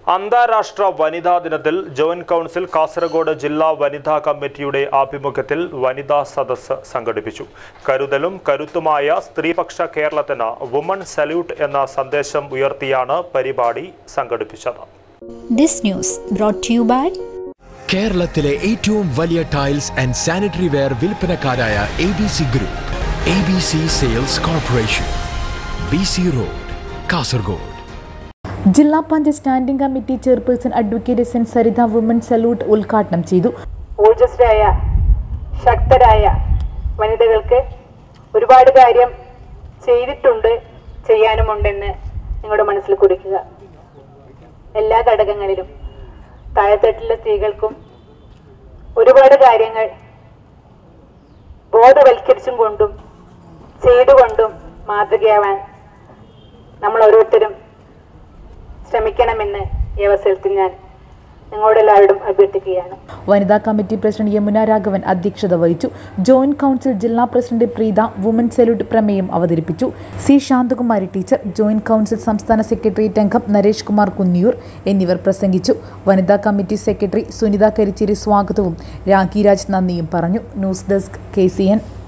അന്താരാഷ്ട്ര വനിതാ ദിനത്തിൽ ജോയിന്റ് കൗൺസിൽ കാസർഗോഡ് ജില്ലാ വനിതാ കമ്മിറ്റിയുടെ ആഭിമുഖ്യത്തിൽ വനിതാ സദസ്സ് സംഘടിപ്പിച്ചു കരുതലും കരുത്തുമായ സ്ത്രീപക്ഷ കേരളത്തിന് വുമൺ സല്യൂട്ട് എന്ന സന്ദേശം ഉയർത്തിയാണ് പരിപാടി സംഘടിപ്പിച്ചത് This news brought to you by കേരളത്തിലെ ഏറ്റവും വലിയ ടൈൽസ് ആൻഡ് സാനിറ്ററി വെയർ വിൽപ്പനക്കാരായ A B C group A B C sales corporation B C road Kasaragod ജില്ലാ panchayat standing committee chairperson advocate S N Saritha woman salute ഉദ്ഘാടനം ചെയ്തു ഊർജസ്വരായ ശക്തരായ വനിതകൾക്ക് ഒരുപാട് കാര്യം ചെയ്തിട്ടുണ്ട് ചെയ്യാനുമുണ്ടെന്ന് നിങ്ങളുടെ മനസ്സിൽ കുറിക്കുക എല്ലാ ഘടകങ്ങളിലും താഴെത്തട്ടിലെ സ്ത്രീകൾക്കും ഒരുപാട് കാര്യങ്ങൾ ബോധവൽക്കരിച്ചും കൊണ്ടും ചെയ്തുകൊണ്ടും മാതൃകയാവാൻ നമ്മൾ ഓരോരുത്തരും ശ്രമിക്കണമെന്ന് ഈ അവസരത്തിൽ ഞാൻ നിങ്ങളോടെല്ലാവരോടും അഭ്യർത്ഥിക്കുകയാണ് വനിതാ കമ്മിറ്റി പ്രസിഡന്റ് യമുന രാഘവൻ അധ്യക്ഷത വഹിച്ചു ജോയിന്റ് കൗൺസിൽ ജില്ലാ പ്രസിഡന്റ് പ്രീത വുമൺ സല്യൂട്ട് പ്രമേയം അവതരിപ്പിച്ചു C Santhakumari teacher joint council സംസ്ഥാന സെക്രട്ടേറിയറ്റ് അംഗം നരേഷ് കുമാർ കുന്നിയൂർ എന്നിവർ പ്രസംഗിച്ചു വനിതാ കമ്മിറ്റി സെക്രട്ടറി സുനിത കരിച്ചേരി സ്വാഗതവും രാഖി രാജ് നന്ദിയും പറഞ്ഞു news desk K C N